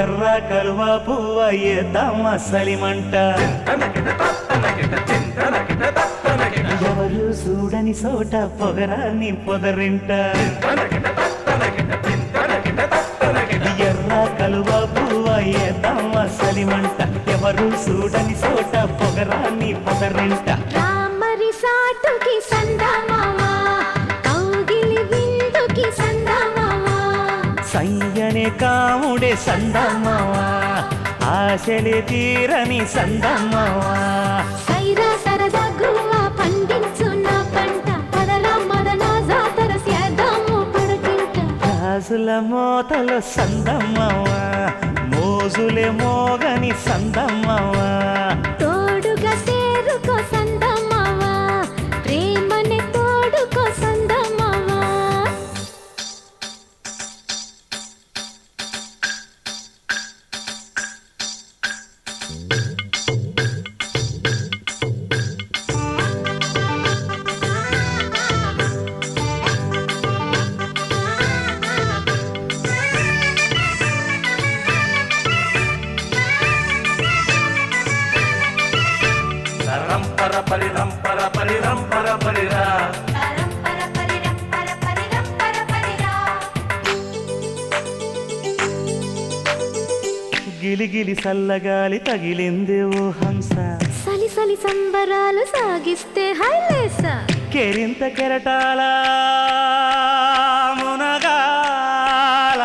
ఎర్ర కలువ పువ్వ ఏద్దామ సలిమంట ఎవరు చూడని చోట పొగరాని పొదరింట ఎర్ర కలువ పువ్వ ఏద్దామ సలిమంట ఎవరు చూడని చోట పొగరాని పొదరింట రామరి సాటుకి సందమావా కౌగిలి విందుకి సందమావా సయ్యనే కాముడే సందమ్మవా ఆశలే తీరని సందమ్మవా సైరా సరదా గువ్వ పండించున్న పంట పదరా మదన జాతర సేద్దాము పడకింట రాజుల మోతలో సందమ్మవా మోజులే మోగని సందమ్మవా తోడుగా సేరుకో సందమావా ప్రేమని తోడుకో సందమావా రంపర పరి రంపర పరి రంపర పరిరా గిలిగిలి సల్లగాలి తగిలింది ఓ హంస సలి సలి సంబరాలు సాగిస్తే హైలేస కెరింత కెరటాల మునగాల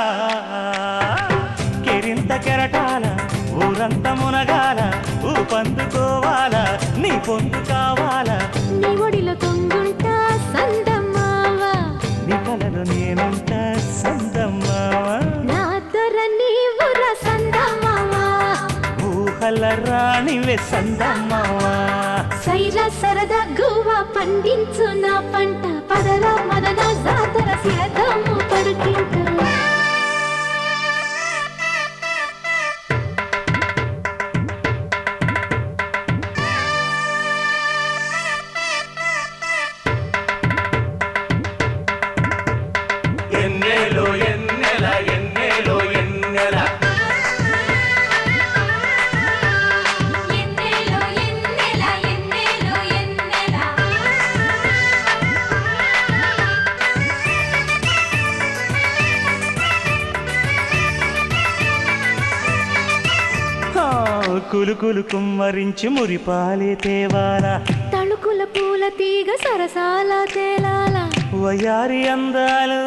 కెరింత కెరటాల ఊరంత మునగాల ఊపందుకోవాల నీ పొందు కావాలా నీ ఒడిలో తొంగుంటా సందమావా నీ కలలో నేనుంట సందమ్మావా నా దొర నీవుర సందమావా ఊహల రాణివే సందమ్మావా సైరా సరదా గువ్వ పండించు నా పంట పదరా మదన జాతర సేద్దాము పడుకింట ఎన్నేలో ఎన్నెల ఎన్నేలో ఎన్నెల ఎన్నెలో ఎన్నెల ఎన్నెలో ఎన్నెల ఆ, కులుకులు కుమ్మరించి మురిపాలే తేవాలా తళుకుల పూల తీగ సరసాల తేలాల వయారి అందాలు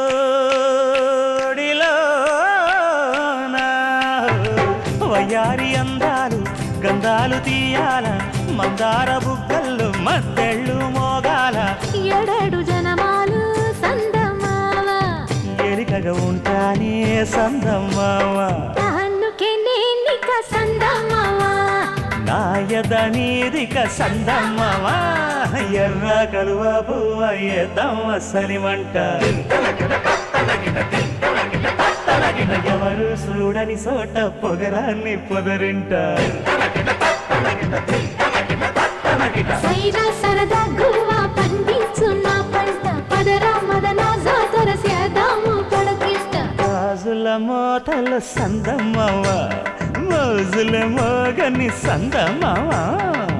వయారి అందాలు గంధాలు తీయాల మందార బుగ్గల్లో మద్దెళ్ళు మోగాల ఎడడు జనమాలు సందమావ ఎలికగా ఉంటానే సందమ్మావ తాన్నుకే నేనిక సందమావ నాయద నీదిక సందమ్మవా ఎర్ర కలువ పువ్వ ఎద్దమ్మ సలిమంట ఎవరు చూడని చోట పొగరాన్ని పొదరింట సైరా సరదా గువ్వ పండించు నా పంట పదరా మదన జాతర సేద్దాము పడకిష్ట గాజుల మోతల సందమ్మవా మోజుల మోగని సందమ్మవా